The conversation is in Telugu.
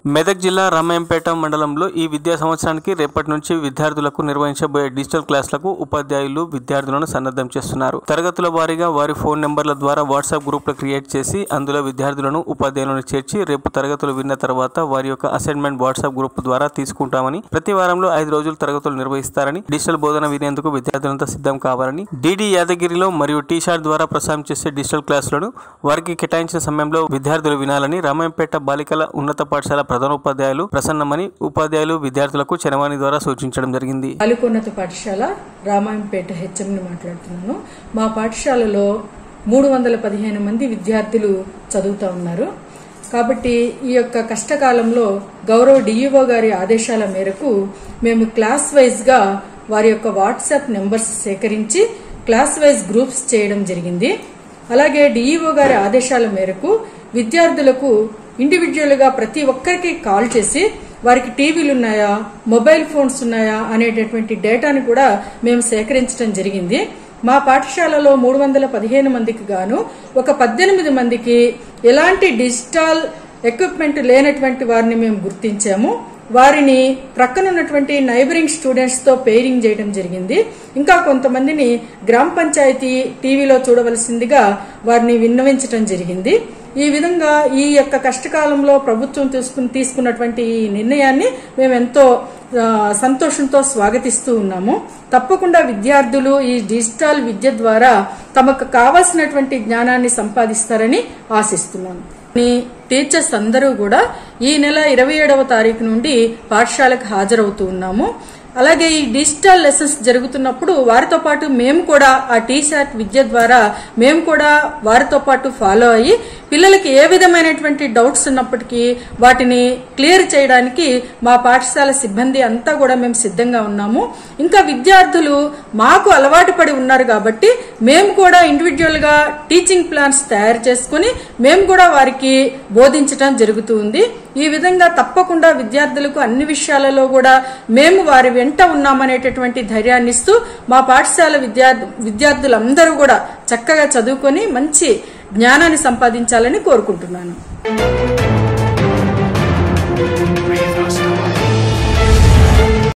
మెదక్ జిల్లా రామాయంపేట మండలంలో ఈ విద్యా సంవత్సరానికి రేపటి నుంచి విద్యార్థులకు నిర్వహించబోయే డిజిటల్ క్లాసులకు ఉపాధ్యాయులు విద్యార్థులను సన్నద్ధం చేస్తున్నారు తరగతుల వారీగా వారి ఫోన్ నెంబర్ల ద్వారా వాట్సాప్ గ్రూప్లు క్రియేట్ చేసి అందులో విద్యార్థులను ఉపాధ్యాయులను చేర్చి రేపు తరగతులు విన్న తర్వాత వారి యొక్క అసైన్మెంట్ వాట్సాప్ గ్రూప్ ద్వారా తీసుకుంటామని ప్రతి వారంలో ఐదు రోజులు తరగతులు నిర్వహిస్తారని డిజిటల్ బోధన వినేందుకు విద్యార్థులంతా సిద్ధం కావాలని డిడి యాదగిరిలో మరియు టీ షాట్ ద్వారా ప్రసారం చేసే డిజిటల్ క్లాసులను వారికి కేటాయించిన సమయంలో విద్యార్థులు వినాలని రామాయంపేట బాలికల ఉన్నత పాఠశాల ప్రధానోపాధ్యాయులు ప్రసన్నమని ఉపాధ్యాయులు విద్యార్థులకు చరవాణి ద్వారా సూచించడం జరిగింది బాలికోన్నత పాఠశాల రామాయంపేట హెచ్ఎంని మాట్లాడుతున్నాను మా పాఠశాలలో మూడు వందల పదిహేను మంది విద్యార్థులు చదువుతా ఉన్నారు కాబట్టి ఈ యొక్క కష్టకాలంలో గౌరవ డిఈఓ గారి ఆదేశాల మేరకు మేము క్లాస్ వైజ్ గా వారి యొక్క వాట్సాప్ నెంబర్స్ సేకరించి క్లాస్ వైజ్ గ్రూప్స్ చేయడం జరిగింది అలాగే డిఈఓ గారి ఆదేశాల మేరకు విద్యార్థులకు ఇండివిజువల్ గా ప్రతి ఒక్కరికి కాల్ చేసి వారికి టీవీలు ఉన్నాయా మొబైల్ ఫోన్స్ ఉన్నాయా అనేటటువంటి డేటాని కూడా మేము సేకరించడం జరిగింది మా పాఠశాలలో మూడు వందల పదిహేను మందికి గాను ఒక పద్దెనిమిది మందికి ఎలాంటి డిజిటల్ ఎక్విప్మెంట్ లేనటువంటి వారిని మేము గుర్తించాము వారిని ప్రక్కనున్నటువంటి నైబరింగ్ స్టూడెంట్స్ తో పేరింగ్ చేయడం జరిగింది ఇంకా కొంతమందిని గ్రామ పంచాయతీ టీవీలో చూడవలసిందిగా వారిని విన్నవించడం జరిగింది ఈ విధంగా ఈ యొక్క కష్టకాలంలో ప్రభుత్వం తీసుకుని తీసుకున్నటువంటి ఈ నిర్ణయాన్ని మేము ఎంతో ఆ, సంతోషంతో స్వాగతిస్తూ ఉన్నాము తప్పకుండా విద్యార్థులు ఈ డిజిటల్ విద్య ద్వారా తమకు కావాల్సినటువంటి జ్ఞానాన్ని సంపాదిస్తారని ఆశిస్తున్నాను ఈ టీచర్స్ అందరూ కూడా ఈ నెల ఇరవై ఏడవ తారీఖు నుండి పాఠశాలకు హాజరవుతూ ఉన్నాము అలాగే ఈ డిజిటల్ లెసన్స్ జరుగుతున్నప్పుడు వారితో పాటు మేము కూడా ఆ టీషర్ట్ విద్య ద్వారా మేము కూడా వారితో పాటు ఫాలో అయ్యి పిల్లలకి ఏ విధమైనటువంటి డౌట్స్ ఉన్నప్పటికీ వాటిని క్లియర్ చేయడానికి మా పాఠశాల సిబ్బంది అంతా కూడా మేము సిద్ధంగా ఉన్నాము ఇంకా విద్యార్థులు మాకు అలవాటు పడి ఉన్నారు కాబట్టి మేము కూడా ఇండివిజువల్ గా టీచింగ్ ప్లాన్స్ తయారు చేసుకుని మేము కూడా వారికి బోధించడం జరుగుతుంది ఈ విధంగా తప్పకుండా విద్యార్థులకు అన్ని విషయాలలో కూడా మేము వారి వెంట ఉన్నామనేటటువంటి ధైర్యాన్ని ఇస్తూ మా పాఠశాల విద్యార్థి విద్యార్థులందరూ కూడా చక్కగా చదువుకొని మంచి జ్ఞానాన్ని సంపాదించాలని కోరుకుంటున్నాను